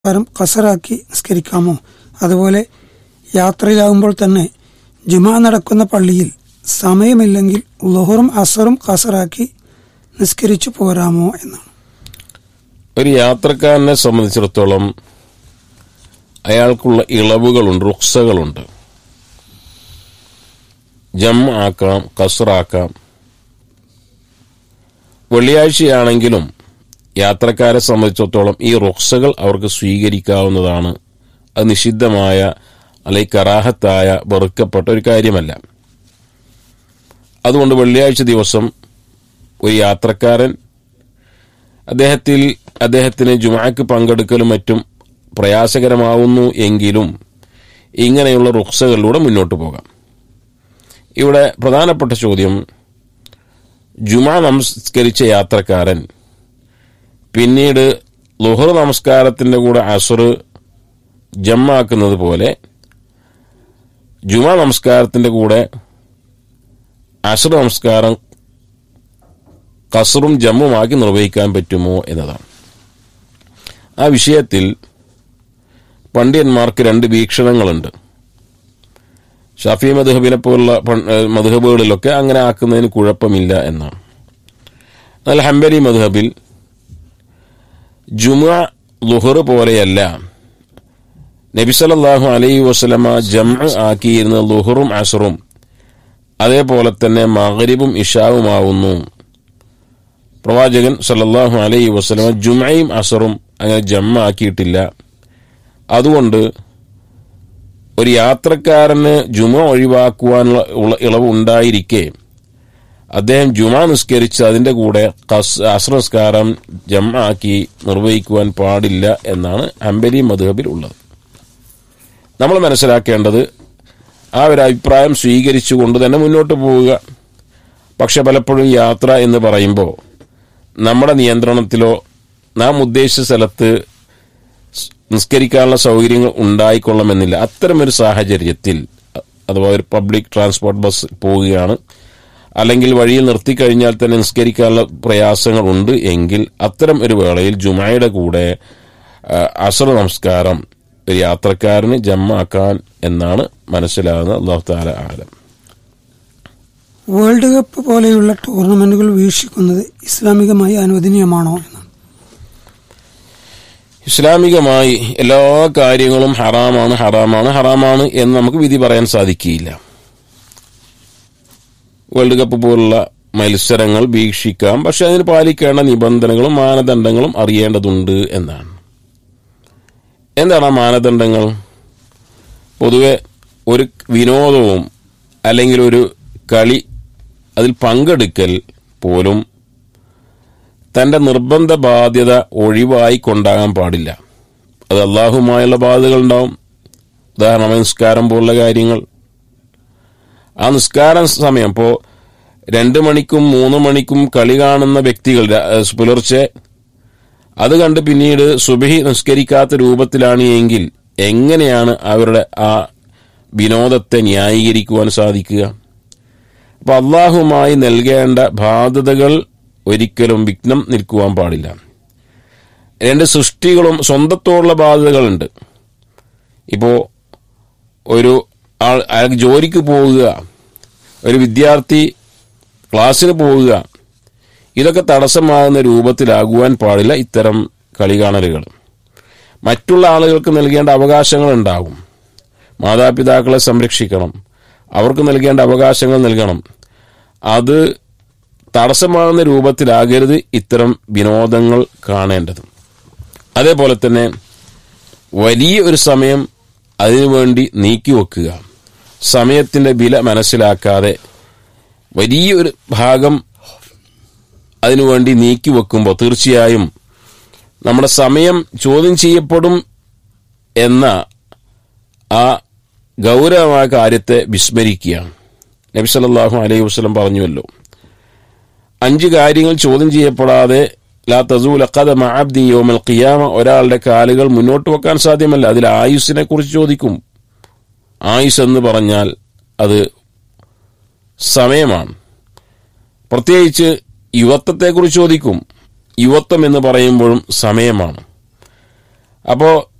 നമസ്കാരം കസറാക്കി നിസ്കരിക്കാമോ അതുപോലെ യാത്രയിലാകുമ്പോൾ തന്നെ ജുമാ നടക്കുന്ന പള്ളിയിൽ സമയമില്ലെങ്കിൽ ലുഹറും അസറും കസറാക്കി നിസ്കരിച്ചു പോരാമോ എന്നാണ് ഒരു യാത്രക്കാരനെ സംബന്ധിച്ചിടത്തോളം അയാൾക്കുള്ള ഇളവുകളുണ്ട് റുക്സകളുണ്ട് ജം ആക്കാം കസറാക്കാം വെള്ളിയാഴ്ചയാണെങ്കിലും യാത്രക്കാരെ സംബന്ധിച്ചിടത്തോളം ഈ റുക്സകൾ അവർക്ക് സ്വീകരിക്കാവുന്നതാണ് അത് നിഷിദ്ധമായ അല്ലെങ്കിൽ കറാഹത്തായ വെറുക്കപ്പെട്ട ഒരു കാര്യമല്ല അതുകൊണ്ട് വെള്ളിയാഴ്ച ദിവസം ഒരു യാത്രക്കാരൻ അദ്ദേഹത്തിൽ അദ്ദേഹത്തിന് ജുമാക്ക് പങ്കെടുക്കലും മറ്റും പ്രയാസകരമാവുന്നു എങ്കിലും ഇങ്ങനെയുള്ള റുക്സകളിലൂടെ മുന്നോട്ട് പോകാം ഇവിടെ പ്രധാനപ്പെട്ട ചോദ്യം ജുമാ നമസ്കരിച്ച യാത്രക്കാരൻ പിന്നീട് ലുഹർ നമസ്കാരത്തിന്റെ കൂടെ അസുർ ജമ്മാക്കുന്നത് പോലെ ജുമാ നമസ്കാരത്തിന്റെ കൂടെ അസുർ നമസ്കാരം കസറും ജമ്മുമാക്കി നിർവഹിക്കാൻ പറ്റുമോ എന്നതാണ് ആ വിഷയത്തിൽ പണ്ഡിതന്മാർക്ക് രണ്ട് വീക്ഷണങ്ങളുണ്ട് ഷാഫി മധുഹബിനെ പോലുള്ള മധുഹബുകളിലൊക്കെ അങ്ങനെ ആക്കുന്നതിന് കുഴപ്പമില്ല എന്നാണ് എന്നാൽ ഹംബലി മധുഹബിൽ ജുമ ലുഹർ പോലെയല്ല നബിസലല്ലാഹു അലൈഹി വസ്ലമ ജമ ആക്കിയിരുന്ന ലുഹറും അസറും അതേപോലെ തന്നെ മകരിബും ഇഷാവുമാവുന്നു പ്രവാചകൻ സല്ലല്ലാഹു അലൈഹി വസ്ലമ ജുമയും അസറും അങ്ങനെ ജമ്മ ആക്കിയിട്ടില്ല അതുകൊണ്ട് ഒരു യാത്രക്കാരന് ജുമ ഒഴിവാക്കുവാനുള്ള ഉള്ള ഇളവ് ഉണ്ടായിരിക്കെ അദ്ദേഹം ജുമ നിസ്കരിച്ച് അതിന്റെ കൂടെ അസ്ര നിസ്കാരം ജമ്മ ആക്കി നിർവഹിക്കുവാൻ പാടില്ല എന്നാണ് അംബലി മധുഹബിൽ ഉള്ളത് നമ്മൾ മനസ്സിലാക്കേണ്ടത് ആ ഒരു അഭിപ്രായം സ്വീകരിച്ചുകൊണ്ട് തന്നെ മുന്നോട്ട് പോവുക പക്ഷെ പലപ്പോഴും യാത്ര എന്ന് പറയുമ്പോൾ നമ്മുടെ നിയന്ത്രണത്തിലോ നാം ഉദ്ദേശിച്ച സ്ഥലത്ത് നിസ്കരിക്കാനുള്ള സൗകര്യങ്ങൾ ഉണ്ടായിക്കൊള്ളണമെന്നില്ല അത്തരമൊരു സാഹചര്യത്തിൽ അഥവാ ഒരു പബ്ലിക് ട്രാൻസ്പോർട്ട് ബസ് പോവുകയാണ് അല്ലെങ്കിൽ വഴിയിൽ നിർത്തിക്കഴിഞ്ഞാൽ തന്നെ നിസ്കരിക്കാനുള്ള പ്രയാസങ്ങൾ ഉണ്ട് എങ്കിൽ അത്തരം ഒരു വേളയിൽ ജുമായുടെ കൂടെ അസർ നമസ്കാരം ഒരു യാത്രക്കാരന് ജമ്മാക്കാൻ എന്നാണ് മനസ്സിലാകുന്നത് അള്ളാഹു താല ആലം വേൾഡ് കപ്പ് പോലെയുള്ള ടൂർണമെന്റുകൾ വീക്ഷിക്കുന്നത് ഇസ്ലാമികമായി അനുവദനീയമാണോ എന്നാണ് ഇസ്ലാമികമായി എല്ലാ കാര്യങ്ങളും ഹറാമാണ് ഹറാമാണ് ഹറാമാണ് എന്ന് നമുക്ക് വിധി പറയാൻ സാധിക്കുകയില്ല വേൾഡ് കപ്പ് പോലുള്ള മത്സരങ്ങൾ വീക്ഷിക്കാം പക്ഷെ അതിന് പാലിക്കേണ്ട നിബന്ധനകളും മാനദണ്ഡങ്ങളും അറിയേണ്ടതുണ്ട് എന്നാണ് എന്താണ് ആ മാനദണ്ഡങ്ങൾ പൊതുവെ ഒരു വിനോദവും അല്ലെങ്കിൽ ഒരു കളി അതിൽ പങ്കെടുക്കൽ പോലും തന്റെ നിർബന്ധ ബാധ്യത ഒഴിവായി കൊണ്ടാകാൻ പാടില്ല അത് അള്ളാഹുമായുള്ള ബാധ്യതകൾ ഉണ്ടാവും ഉദാഹരണമായി നിസ്കാരം പോലുള്ള കാര്യങ്ങൾ ആ നിസ്കാര സമയം ഇപ്പോൾ രണ്ട് മണിക്കും മൂന്ന് മണിക്കും കളി കാണുന്ന വ്യക്തികൾ പുലർച്ചെ അത് കണ്ട് പിന്നീട് സുബഹി നിസ്കരിക്കാത്ത രൂപത്തിലാണ് എങ്കിൽ എങ്ങനെയാണ് അവരുടെ ആ വിനോദത്തെ ന്യായീകരിക്കുവാൻ സാധിക്കുക അപ്പൊ അള്ളാഹുമായി നൽകേണ്ട ബാധ്യതകൾ ഒരിക്കലും വിഘ്നം നിൽക്കുവാൻ പാടില്ല രണ്ട് സൃഷ്ടികളും സ്വന്തത്തോടുള്ള ബാധ്യതകളുണ്ട് ഇപ്പോ ഒരു ആൾ അയാൾക്ക് ജോലിക്ക് പോവുക ഒരു വിദ്യാർത്ഥി ക്ലാസ്സിന് പോവുക ഇതൊക്കെ തടസ്സമാകുന്ന രൂപത്തിലാകുവാൻ പാടില്ല ഇത്തരം കളി കാണലുകൾ മറ്റുള്ള ആളുകൾക്ക് നൽകേണ്ട അവകാശങ്ങൾ ഉണ്ടാകും മാതാപിതാക്കളെ സംരക്ഷിക്കണം അവർക്ക് നൽകേണ്ട അവകാശങ്ങൾ നൽകണം അത് തടസ്സമാകുന്ന രൂപത്തിലാകരുത് ഇത്തരം വിനോദങ്ങൾ കാണേണ്ടത് അതേപോലെ തന്നെ വലിയ ഒരു സമയം അതിനുവേണ്ടി നീക്കിവെക്കുക സമയത്തിന്റെ വില മനസ്സിലാക്കാതെ വലിയൊരു ഭാഗം അതിനുവേണ്ടി നീക്കിവെക്കുമ്പോൾ തീർച്ചയായും നമ്മുടെ സമയം ചോദ്യം ചെയ്യപ്പെടും എന്ന ആ ഗൗരവമായ കാര്യത്തെ വിസ്മരിക്കുകയാണ് നബി സല്ലല്ലാഹു അലൈഹി വസല്ലം പറഞ്ഞുവല്ലോ അഞ്ച് കാര്യങ്ങൾ ചോദ്യം ചെയ്യപ്പെടാതെ ലാ തസൂൽ ഖദമ അബ്ദി യൗമൽ ഖിയാമ ഒരാളുടെ കാലുകൾ മുന്നോട്ട് വെക്കാൻ സാധ്യമല്ല അതിൽ ആയുസ്സിനെ കുറിച്ച് ചോദിക്കും ആയുസ് എന്ന് പറഞ്ഞാൽ അത് സമയമാണ് പ്രത്യേകിച്ച് യുവത്വത്തെക്കുറിച്ച് ചോദിക്കും യുവത്വം എന്ന് പറയുമ്പോഴും സമയമാണ് അപ്പോൾ